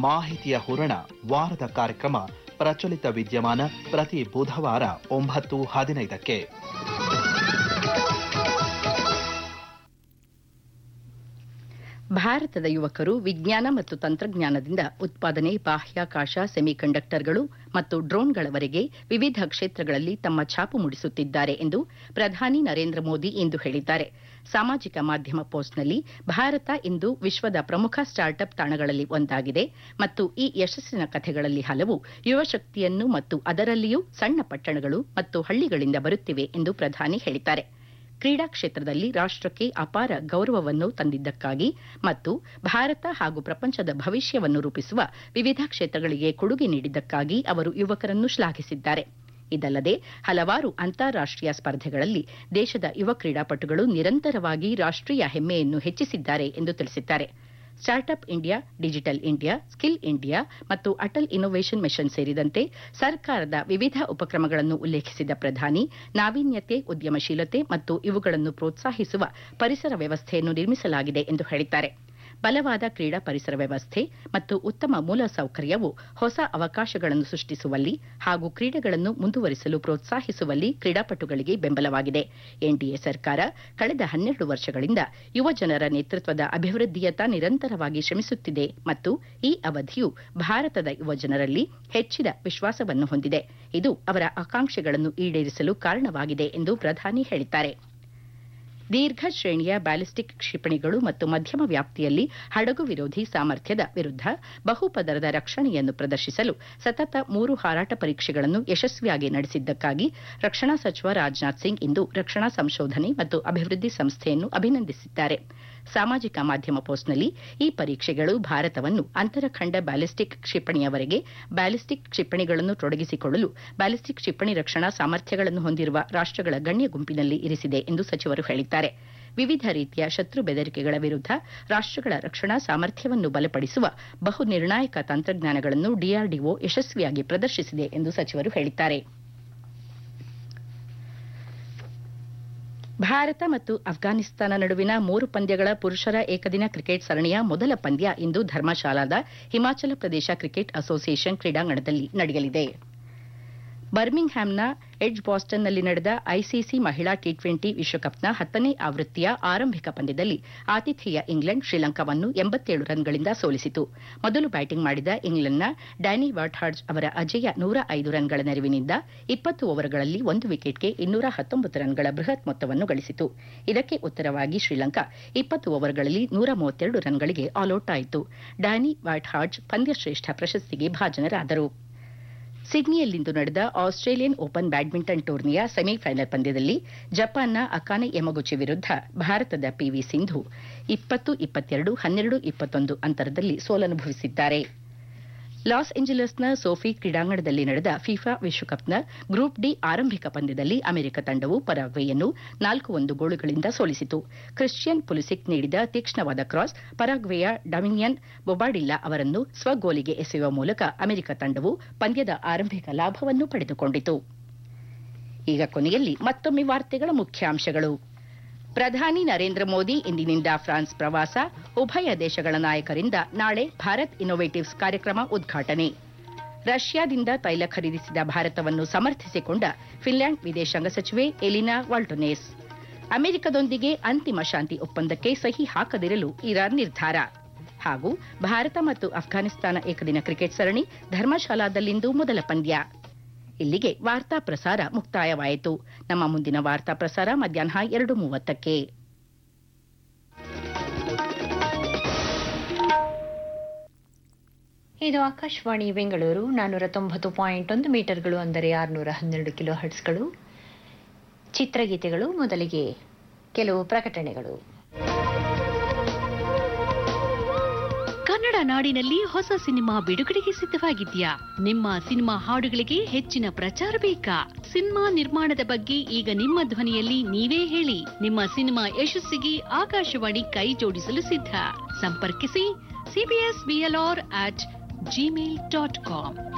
ಮಾಹಿತಿಯ ಹೂರಣ ವಾರದ ಕಾರ್ಯಕ್ರಮ ಪ್ರಚಲಿತ ವಿದ್ಯಮಾನ ಪ್ರತಿ ಬುಧವಾರ ಒಂಬತ್ತು ಹದಿನೈದಕ್ಕೆ ಭಾರತದ ಯುವಕರು ವಿಜ್ಞಾನ ಮತ್ತು ತಂತ್ರಜ್ಞಾನದಿಂದ ಉತ್ಪಾದನೆ ಬಾಹ್ಯಾಕಾಶ ಸೆಮಿಕಂಡಕ್ಟರ್ಗಳು ಮತ್ತು ಡ್ರೋನ್ಗಳವರೆಗೆ ವಿವಿಧ ಕ್ಷೇತ್ರಗಳಲ್ಲಿ ತಮ್ಮ ಛಾಪು ಮೂಡಿಸುತ್ತಿದ್ದಾರೆ ಎಂದು ಪ್ರಧಾನಿ ನರೇಂದ್ರ ಮೋದಿ ಇಂದು ಹೇಳಿದ್ದಾರೆ ಸಾಮಾಜಿಕ ಮಾಧ್ಯಮ ಪೋಸ್ಟ್ನಲ್ಲಿ ಭಾರತ ಇಂದು ವಿಶ್ವದ ಪ್ರಮುಖ ಸ್ಟಾರ್ಟ್ಅಪ್ ತಾಣಗಳಲ್ಲಿ ಒಂದಾಗಿದೆ ಮತ್ತು ಈ ಯಶಸ್ಸಿನ ಕಥೆಗಳಲ್ಲಿ ಹಲವು ಯುವಶಕ್ತಿಯನ್ನು ಮತ್ತು ಅದರಲ್ಲಿಯೂ ಸಣ್ಣ ಪಟ್ಟಣಗಳು ಮತ್ತು ಹಳ್ಳಿಗಳಿಂದ ಬರುತ್ತಿವೆ ಎಂದು ಪ್ರಧಾನಿ ಹೇಳಿದ್ದಾರೆ ಕ್ರೀಡಾ ಕ್ಷೇತ್ರದಲ್ಲಿ ರಾಷ್ಟಕ್ಕೆ ಅಪಾರ ಗೌರವವನ್ನು ತಂದಿದ್ದಕ್ಕಾಗಿ ಮತ್ತು ಭಾರತ ಹಾಗೂ ಪ್ರಪಂಚದ ಭವಿಷ್ಯವನ್ನು ರೂಪಿಸುವ ವಿವಿಧ ಕ್ಷೇತ್ರಗಳಿಗೆ ಕೊಡುಗೆ ನೀಡಿದ್ದಕ್ಕಾಗಿ ಅವರು ಯುವಕರನ್ನು ಶ್ಲಾಘಿಸಿದ್ದಾರೆ ಇದಲ್ಲದೆ ಹಲವಾರು ಅಂತಾರಾಷ್ಟೀಯ ಸ್ಪರ್ಧೆಗಳಲ್ಲಿ ದೇಶದ ಯುವ ಕ್ರೀಡಾಪಟುಗಳು ನಿರಂತರವಾಗಿ ರಾಷ್ಟೀಯ ಹೆಮ್ಮೆಯನ್ನು ಹೆಚ್ಚಿಸಿದ್ದಾರೆ ಎಂದು ತಿಳಿಸಿದ್ದಾರೆ startup India digital India skill India ಮತ್ತು ಅಟಲ್ ಇನ್ನೋವೇಷನ್ ಮಿಷನ್ ಸೇರಿದಂತೆ ಸರ್ಕಾರದ ವಿವಿಧ ಉಪಕ್ರಮಗಳನ್ನು ಉಲ್ಲೇಖಿಸಿದ ಪ್ರಧಾನಿ ನಾವೀನ್ಯತೆ ಉದ್ಯಮಶೀಲತೆ ಮತ್ತು ಇವುಗಳನ್ನು ಪ್ರೋತ್ಸಾಹಿಸುವ ಪರಿಸರ ವ್ಯವಸ್ಥೆಯನ್ನು ನಿರ್ಮಿಸಲಾಗಿದೆ ಎಂದು ಹೇಳಿದ್ದಾರೆ ಬಲವಾದ ಕ್ರೀಡಾ ಪರಿಸರ ವ್ಯವಸ್ಥೆ ಮತ್ತು ಉತ್ತಮ ಮೂಲಸೌಕರ್ಯವು ಹೊಸ ಅವಕಾಶಗಳನ್ನು ಸೃಷ್ಟಿಸುವಲ್ಲಿ ಹಾಗೂ ಕ್ರೀಡೆಗಳನ್ನು ಮುಂದುವರಿಸಲು ಪ್ರೋತ್ಸಾಹಿಸುವಲ್ಲಿ ಕ್ರೀಡಾಪಟುಗಳಿಗೆ ಬೆಂಬಲವಾಗಿದೆ ಎನ್ಡಿಎ ಸರ್ಕಾರ ಕಳೆದ ಹನ್ನೆರಡು ವರ್ಷಗಳಿಂದ ಯುವ ಜನರ ನೇತೃತ್ವದ ಅಭಿವೃದ್ಧಿಯತ್ತ ನಿರಂತರವಾಗಿ ಶ್ರಮಿಸುತ್ತಿದೆ ಮತ್ತು ಈ ಅವಧಿಯು ಭಾರತದ ಯುವ ಜನರಲ್ಲಿ ಹೆಚ್ಚಿದ ವಿಶ್ವಾಸವನ್ನು ಹೊಂದಿದೆ ಇದು ಅವರ ಆಕಾಂಕ್ಷೆಗಳನ್ನು ಈಡೇರಿಸಲು ಕಾರಣವಾಗಿದೆ ಎಂದು ಪ್ರಧಾನಿ ಹೇಳಿದ್ದಾರೆ ದೀರ್ಘ ಶ್ರೇಣಿಯ ಬ್ಯಾಲಿಸ್ಟಿಕ್ ಕ್ಷಿಪಣಿಗಳು ಮತ್ತು ಮಧ್ಯಮ ವ್ಯಾಪ್ತಿಯಲ್ಲಿ ಹಡಗು ವಿರೋಧಿ ಸಾಮರ್ಥ್ಯದ ವಿರುದ್ಧ ಬಹುಪದರದ ರಕ್ಷಣೆಯನ್ನು ಪ್ರದರ್ಶಿಸಲು ಸತತ ಮೂರು ಹಾರಾಟ ಪರೀಕ್ಷೆಗಳನ್ನು ಯಶಸ್ವಿಯಾಗಿ ನಡೆಸಿದ್ದಕ್ಕಾಗಿ ರಕ್ಷಣಾ ಸಚಿವ ರಾಜನಾಥ್ ಸಿಂಗ್ ಇಂದು ರಕ್ಷಣಾ ಸಂಶೋಧನೆ ಮತ್ತು ಅಭಿವೃದ್ಧಿ ಸಂಸ್ಥೆಯನ್ನು ಅಭಿನಂದಿಸಿದ್ದಾರೆ ಸಾಮಾಜಿಕ ಮಾಧ್ಯಮ ಪೋಸ್ಟ್ನಲ್ಲಿ ಈ ಪರೀಕ್ಷೆಗಳು ಭಾರತವನ್ನು ಅಂತರಖಂಡ ಬ್ಯಾಲಿಸ್ಟಿಕ್ ಕ್ಷಿಪಣಿಯವರೆಗೆ ಬ್ಯಾಲಿಸ್ಟಿಕ್ ಕ್ಷಿಪಣಿಗಳನ್ನು ತೊಡಗಿಸಿಕೊಳ್ಳಲು ಬ್ಯಾಲಿಸ್ಟಿಕ್ ಕ್ಷಿಪಣಿ ರಕ್ಷಣಾ ಸಾಮರ್ಥ್ಯಗಳನ್ನು ಹೊಂದಿರುವ ರಾಷ್ಟಗಳ ಗಣ್ಯ ಗುಂಪಿನಲ್ಲಿ ಇರಿಸಿದೆ ಎಂದು ಸಚಿವರು ಹೇಳಿದ್ದಾರೆ ವಿವಿಧ ರೀತಿಯ ಶತ್ರು ಬೆದರಿಕೆಗಳ ವಿರುದ್ಧ ರಾಷ್ಟಗಳ ರಕ್ಷಣಾ ಸಾಮರ್ಥ್ಯವನ್ನು ಬಲಪಡಿಸುವ ಬಹು ನಿರ್ಣಾಯಕ ತಂತ್ರಜ್ಞಾನಗಳನ್ನು ಡಿಆರ್ಡಿಒ ಯಶಸ್ವಿಯಾಗಿ ಪ್ರದರ್ಶಿಸಿದೆ ಎಂದು ಸಚಿವರು ಹೇಳಿದ್ದಾರೆ ಭಾರತ ಮತ್ತು ಅಫ್ಘಾನಿಸ್ತಾನ ನಡುವಿನ ಮೂರು ಪಂದ್ಯಗಳ ಪುರುಷರ ಏಕದಿನ ಕ್ರಿಕೆಟ್ ಸರಣಿಯ ಮೊದಲ ಪಂದ್ಯ ಇಂದು ಧರ್ಮಶಾಲಾದ ಹಿಮಾಚಲ ಪ್ರದೇಶ ಕ್ರಿಕೆಟ್ ಅಸೋಸಿಯೇಷನ್ ಕ್ರೀಡಾಂಗಣದಲ್ಲಿ ನಡೆಯಲಿದೆ ಬರ್ಮಿಂಗ್ಹ್ಯಾಮ್ನ ಎಡ್ಜ್ ಬಾಸ್ಟನ್ನಲ್ಲಿ ನಡೆದ ಐಸಿಸಿ ಮಹಿಳಾ ಟಿ ಟ್ವೆಂಟಿ ವಿಶ್ವಕಪ್ನ ಹತ್ತನೇ ಆವೃತ್ತಿಯ ಆರಂಭಿಕ ಪಂದ್ಯದಲ್ಲಿ ಆತಿಥೇಯ ಇಂಗ್ಲೆಂಡ್ ಶ್ರೀಲಂಕಾವನ್ನು ಎಂಬತ್ತೇಳು ರನ್ಗಳಿಂದ ಸೋಲಿಸಿತು ಮೊದಲು ಬ್ಯಾಟಿಂಗ್ ಮಾಡಿದ ಇಂಗ್ಲೆಂಡ್ನ ಡ್ಯಾನಿ ವಾಟ್ಹಾರ್ಜ್ ಅವರ ಅಜೇಯ ನೂರ ಐದು ರನ್ಗಳ ನೆರವಿನಿಂದ ಇಪ್ಪತ್ತು ಓವರ್ಗಳಲ್ಲಿ ಒಂದು ವಿಕೆಟ್ಗೆ ಇನ್ನೂರ ಹತ್ತೊಂಬತ್ತು ರನ್ಗಳ ಬೃಹತ್ ಮೊತ್ತವನ್ನು ಗಳಿಸಿತು ಇದಕ್ಕೆ ಉತ್ತರವಾಗಿ ಶ್ರೀಲಂಕಾ ಇಪ್ಪತ್ತು ಓವರ್ಗಳಲ್ಲಿ ನೂರ ಮೂವತ್ತೆರಡು ರನ್ಗಳಿಗೆ ಆಲ್ಔಟ್ ಆಯಿತು ಡ್ಯಾನಿ ವಾಟ್ಹಾರ್ಜ್ ಪಂದ್ಯಶ್ರೇಷ್ಠ ಪ್ರಶಸ್ತಿಗೆ ಭಾಜನರಾದರು ಸಿಡ್ನಿಯಲ್ಲಿಂದು ನಡೆದ ಆಸ್ಟ್ರೇಲಿಯನ್ ಓಪನ್ ಬ್ಯಾಡ್ಮಿಂಟನ್ ಟೂರ್ನಿಯ ಸೆಮಿಫೈನಲ್ ಪಂದ್ಯದಲ್ಲಿ ಜಪಾನ್ನ ಅಕಾನೆ ಯಮಗುಚಿ ವಿರುದ್ಧ ಭಾರತದ ಪಿವಿ ಸಿಂಧು ಇಪ್ಪತ್ತು ಇಪ್ಪತ್ತೆರಡು ಹನ್ನೆರಡು ಇಪ್ಪತ್ತೊಂದು ಅಂತರದಲ್ಲಿ ಸೋಲನುಭವಿಸಿದ್ದಾರೆ ಲಾಸ್ ಏಂಜಲಸ್ನ ಸೋಫಿ ಕ್ರೀಡಾಂಗಣದಲ್ಲಿ ನಡೆದ ಫಿಫಾ ವಿಶ್ವಕಪ್ನ ಗ್ರೂಪ್ ಡಿ ಆರಂಭಿಕ ಪಂದ್ಯದಲ್ಲಿ ಅಮೆರಿಕ ತಂಡವು ಪರಾಗ್ವೆಯನ್ನು ನಾಲ್ಕು ಒಂದು ಗೋಲುಗಳಿಂದ ಸೋಲಿಸಿತು ಕ್ರಿಶ್ಚಿಯನ್ ಪುಲಿಸಿಕ್ ನೀಡಿದ ತೀಕ್ಷ್ಣವಾದ ಕ್ರಾಸ್ ಪರಾಗ್ವೆಯ ಡಮಿನಿಯನ್ ಬೊಬಾಡಿಲ್ಲಾ ಅವರನ್ನು ಸ್ವಗೋಲಿಗೆ ಎಸೆಯುವ ಮೂಲಕ ಅಮೆರಿಕ ತಂಡವು ಪಂದ್ಯದ ಆರಂಭಿಕ ಲಾಭವನ್ನು ಪಡೆದುಕೊಂಡಿತು ಈಗ ಕೊನೆಯಲ್ಲಿ ಮತ್ತೊಮ್ಮೆ ವಾರ್ತೆಗಳ ಮುಖ್ಯಾಂಶಗಳು ಪ್ರಧಾನಿ ನರೇಂದ್ರ ಮೋದಿ ಇಂದಿನಿಂದ ಫ್ರಾನ್ಸ್ ಪ್ರವಾಸ ಉಭಯ ದೇಶಗಳ ನಾಯಕರಿಂದ ನಾಳೆ ಭಾರತ್ ಇನ್ನೋವೇಟಿವ್ಸ್ ಕಾರ್ಯಕ್ರಮ ಉದ್ಘಾಟನೆ ರಷ್ಯಾದಿಂದ ತೈಲ ಖರೀದಿಸಿದ ಭಾರತವನ್ನು ಸಮರ್ಥಿಸಿಕೊಂಡ ಫಿನ್ಲ್ಯಾಂಡ್ ವಿದೇಶಾಂಗ ಸಚಿವೆ ಎಲಿನಾ ವಾಲ್ಟೊನೇಸ್ ಅಮೆರಿಕದೊಂದಿಗೆ ಅಂತಿಮ ಶಾಂತಿ ಒಪ್ಪಂದಕ್ಕೆ ಸಹಿ ಹಾಕದಿರಲು ಇರಾನ್ ನಿರ್ಧಾರ ಹಾಗೂ ಭಾರತ ಮತ್ತು ಅಫ್ಘಾನಿಸ್ತಾನ ಏಕದಿನ ಕ್ರಿಕೆಟ್ ಸರಣಿ ಧರ್ಮಶಾಲಾದಲ್ಲಿಂದು ಮೊದಲ ಪಂದ್ಯ ಇಲ್ಲಿಗೆ ವಾರ್ತಾ ಪ್ರಸಾರ ಮುಕ್ತಾಯವಾಯಿತು ನಮ್ಮ ಮುಂದಿನ ವಾರ್ತಾ ಪ್ರಸಾರ ಮಧ್ಯಾಹ್ನ ಎರಡು ಮೂವತ್ತಕ್ಕೆ ಇದು ಆಕಾಶವಾಣಿ ಬೆಂಗಳೂರು ನಾನ್ನೂರ ತೊಂಬತ್ತು ಪಾಯಿಂಟ್ ಒಂದು ಮೀಟರ್ಗಳು ಅಂದರೆ ಆರುನೂರ ಹನ್ನೆರಡು ಕಿಲೋ ಹರ್ಟ್ಸ್ಗಳು ಚಿತ್ರಗೀತೆಗಳು ಮೊದಲಿಗೆ ಕೆಲವು ಪ್ರಕಟಣೆಗಳು ಕನ್ನಡ ನಾಡಿನಲ್ಲಿ ಹೊಸ ಸಿನಿಮಾ ಬಿಡುಗಡೆಗೆ ಸಿದ್ಧವಾಗಿದ್ಯಾ ನಿಮ್ಮ ಸಿನಿಮಾ ಹಾಡುಗಳಿಗೆ ಹೆಚ್ಚಿನ ಪ್ರಚಾರ ಬೇಕಾ ಸಿನಿಮಾ ನಿರ್ಮಾಣದ ಬಗ್ಗೆ ಈಗ ನಿಮ್ಮ ಧ್ವನಿಯಲ್ಲಿ ನೀವೇ ಹೇಳಿ ನಿಮ್ಮ ಸಿನಿಮಾ ಯಶಸ್ಸಿಗೆ ಆಕಾಶವಾಣಿ ಕೈ ಜೋಡಿಸಲು ಸಿದ್ಧ ಸಂಪರ್ಕಿಸಿ CBS BLR at Gmail dot com